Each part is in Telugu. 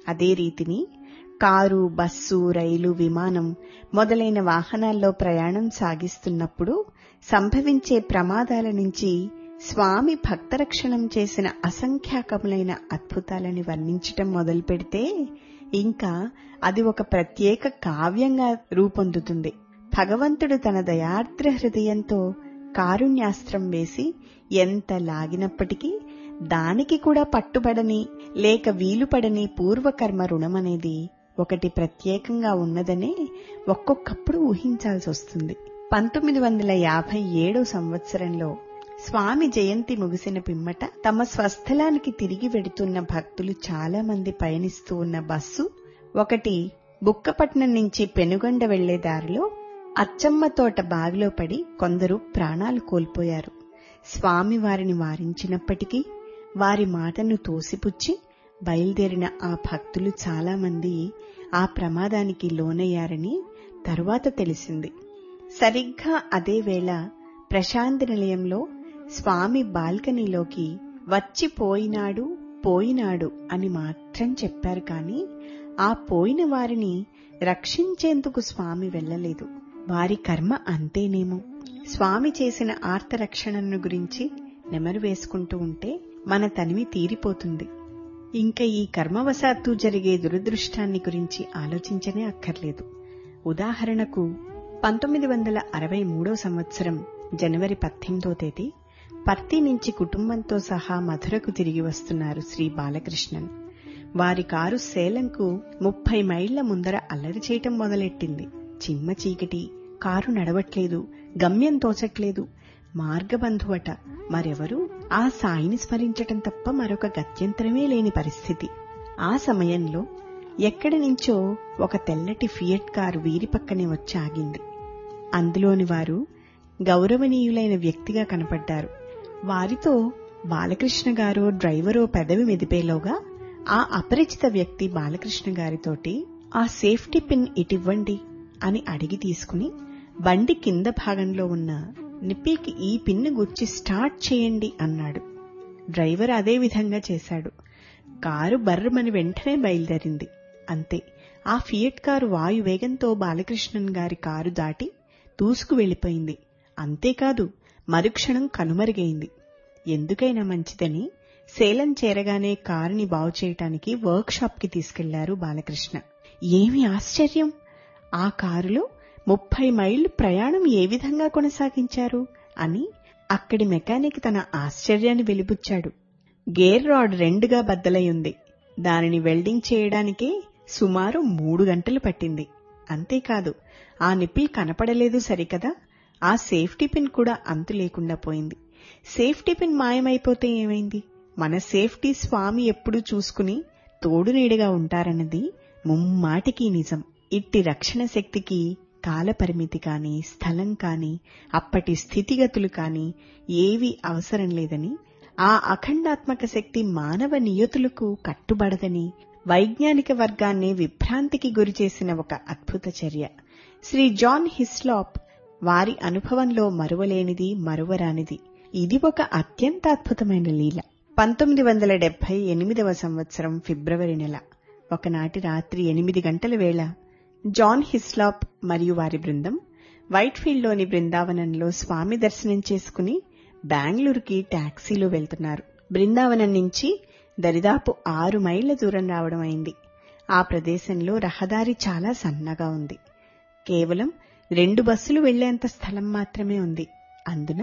అదే రీతిని కారు బస్సు రైలు విమానం మొదలైన వాహనాల్లో ప్రయాణం సాగిస్తున్నప్పుడు సంభవించే ప్రమాదాల నుంచి స్వామి భక్తరక్షణం చేసిన అసంఖ్యాకములైన అద్భుతాలని వర్ణించటం మొదలుపెడితే ఇంకా అది ఒక ప్రత్యేక కావ్యంగా రూపొందుతుంది భగవంతుడు తన దయార్ద్ర హృదయంతో కారుణ్యాస్త్రం వేసి ఎంత లాగినప్పటికీ దానికి కూడా పట్టుబడని లేక వీలుపడని పూర్వకర్మ రుణమనేది ఒకటి ప్రత్యేకంగా ఉన్నదనే ఒక్కొక్కప్పుడు ఊహించాల్సి వస్తుంది పంతొమ్మిది వందల యాభై ఏడో సంవత్సరంలో స్వామి జయంతి ముగిసిన పిమ్మట తమ స్వస్థలానికి తిరిగి వెడుతున్న భక్తులు చాలా మంది పయనిస్తూ ఉన్న బస్సు ఒకటి బుక్కపట్నం నుంచి పెనుగొండ వెళ్లే దారిలో అచ్చమ్మ తోట బావిలో పడి కొందరు ప్రాణాలు కోల్పోయారు స్వామి వారిని వారించినప్పటికీ వారి మాటను తోసిపుచ్చి బయలుదేరిన ఆ భక్తులు చాలామంది ఆ ప్రమాదానికి లోనయ్యారని తరువాత తెలిసింది సరిగ్గా అదే వేళ ప్రశాంతి నిలయంలో స్వామి బాల్కనీలోకి వచ్చి పోయినాడు పోయినాడు అని మాత్రం చెప్పారు కాని ఆ పోయిన వారిని రక్షించేందుకు స్వామి వెళ్లలేదు వారి కర్మ అంతేనేమో స్వామి చేసిన ఆర్తరక్షణను గురించి నెమరు వేసుకుంటూ ఉంటే మన తనివి తీరిపోతుంది ఇంకా ఈ కర్మవశాత్తు జరిగే దురదృష్టాన్ని గురించి ఆలోచించనే అక్కర్లేదు ఉదాహరణకు పంతొమ్మిది వందల అరవై మూడో సంవత్సరం జనవరి పద్దెనిమిదో తేదీ పర్తి నుంచి కుటుంబంతో సహా మధురకు తిరిగి వస్తున్నారు శ్రీ బాలకృష్ణన్ వారి కారు సేలంకు ముప్పై మైళ్ల ముందర అల్లరి చేయటం మొదలెట్టింది చిమ్మ చీకటి కారు నడవట్లేదు గమ్యం తోచట్లేదు మార్గబంధువట మరెవరు ఆ సాయిని స్మరించటం తప్ప మరొక గత్యంతరమే లేని పరిస్థితి ఆ సమయంలో ఎక్కడి నుంచో ఒక తెల్లటి ఫియట్ కారు వీరి పక్కనే వచ్చి ఆగింది అందులోని వారు గౌరవనీయులైన వ్యక్తిగా కనపడ్డారు వారితో బాలకృష్ణ గారో డ్రైవరో పెదవి మెదిపేలోగా ఆ అపరిచిత వ్యక్తి బాలకృష్ణ గారితోటి ఆ సేఫ్టీ పిన్ ఇటివ్వండి అని అడిగి తీసుకుని బండి కింద భాగంలో ఉన్న నిప్పికి ఈ పిన్ను గుర్చి స్టార్ట్ చేయండి అన్నాడు డ్రైవర్ అదే విధంగా చేశాడు కారు బర్రమని వెంటనే బయలుదేరింది అంతే ఆ ఫియట్ కారు వాయు వేగంతో బాలకృష్ణన్ గారి కారు దాటి దూసుకు వెళ్లిపోయింది అంతేకాదు మరుక్షణం కనుమరుగైంది ఎందుకైనా మంచిదని సేలం చేరగానే కారుని బాగు చేయటానికి వర్క్ షాప్ కి తీసుకెళ్లారు బాలకృష్ణ ఏమి ఆశ్చర్యం ఆ కారులో ముప్పై మైళ్లు ప్రయాణం ఏ విధంగా కొనసాగించారు అని అక్కడి మెకానిక్ తన ఆశ్చర్యాన్ని వెలిబుచ్చాడు గేర్ రాడ్ రెండుగా బద్దలై ఉంది దానిని వెల్డింగ్ చేయడానికే సుమారు మూడు గంటలు పట్టింది అంతేకాదు ఆ నిప్పిల్ కనపడలేదు సరికదా ఆ సేఫ్టీ పిన్ కూడా అంతు లేకుండా పోయింది సేఫ్టీ పిన్ మాయమైపోతే ఏమైంది మన సేఫ్టీ స్వామి ఎప్పుడూ చూసుకుని తోడు నీడగా ఉంటారన్నది ముమ్మాటికి నిజం ఇట్టి రక్షణ శక్తికి కాలపరిమితి కాని స్థలం కాని అప్పటి స్థితిగతులు కాని ఏవి అవసరం లేదని ఆ అఖండాత్మక శక్తి మానవ నియతులకు కట్టుబడదని వైజ్ఞానిక వర్గాన్ని విభ్రాంతికి గురిచేసిన ఒక అద్భుత చర్య శ్రీ జాన్ హిస్లాప్ వారి అనుభవంలో మరువలేనిది మరువరానిది ఇది ఒక అత్యంత అద్భుతమైన లీల పంతొమ్మిది వందల డెబ్బై ఎనిమిదవ సంవత్సరం ఫిబ్రవరి నెల ఒకనాటి రాత్రి ఎనిమిది గంటల వేళ జాన్ హిస్లాప్ మరియు వారి బృందం వైట్ఫీల్డ్లోని బృందావనంలో స్వామి దర్శనం చేసుకుని బెంగళూరుకి టాక్సీలో వెళ్తున్నారు బృందావనం నుంచి దరిదాపు ఆరు మైళ్ల దూరం రావడం అయింది ఆ ప్రదేశంలో రహదారి చాలా సన్నగా ఉంది కేవలం రెండు బస్సులు వెళ్లేంత స్థలం మాత్రమే ఉంది అందున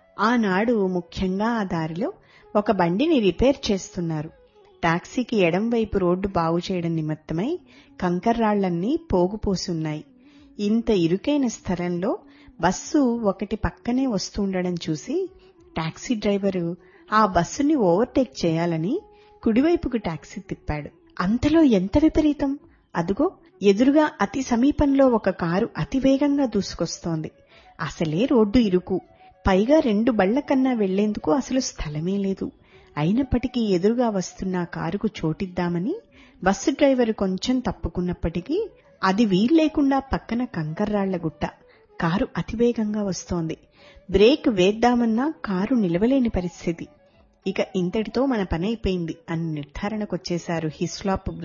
ఆనాడు ముఖ్యంగా ఆ దారిలో ఒక బండిని రిపేర్ చేస్తున్నారు టాక్సీకి ఎడం వైపు రోడ్డు బాగు చేయడం నిమిత్తమై కంకర్రాళ్లన్నీ పోగుపోసున్నాయి ఇంత ఇరుకైన స్థలంలో బస్సు ఒకటి పక్కనే వస్తుండడం చూసి టాక్సీ డ్రైవరు ఆ బస్సుని ఓవర్టేక్ చేయాలని కుడివైపుకు టాక్సీ తిప్పాడు అంతలో ఎంత విపరీతం అదుగో ఎదురుగా అతి సమీపంలో ఒక కారు అతివేగంగా దూసుకొస్తోంది అసలే రోడ్డు ఇరుకు పైగా రెండు బళ్ల కన్నా వెళ్లేందుకు అసలు స్థలమే లేదు అయినప్పటికీ ఎదురుగా వస్తున్న కారుకు చోటిద్దామని బస్సు డ్రైవర్ కొంచెం తప్పుకున్నప్పటికీ అది వీల్లేకుండా పక్కన కంకర్రాళ్ల గుట్ట కారు అతివేగంగా వస్తోంది బ్రేక్ వేద్దామన్నా కారు నిలవలేని పరిస్థితి ఇక ఇంతటితో మన పనైపోయింది అని నిర్ధారణకొచ్చేశారు హిస్లాప్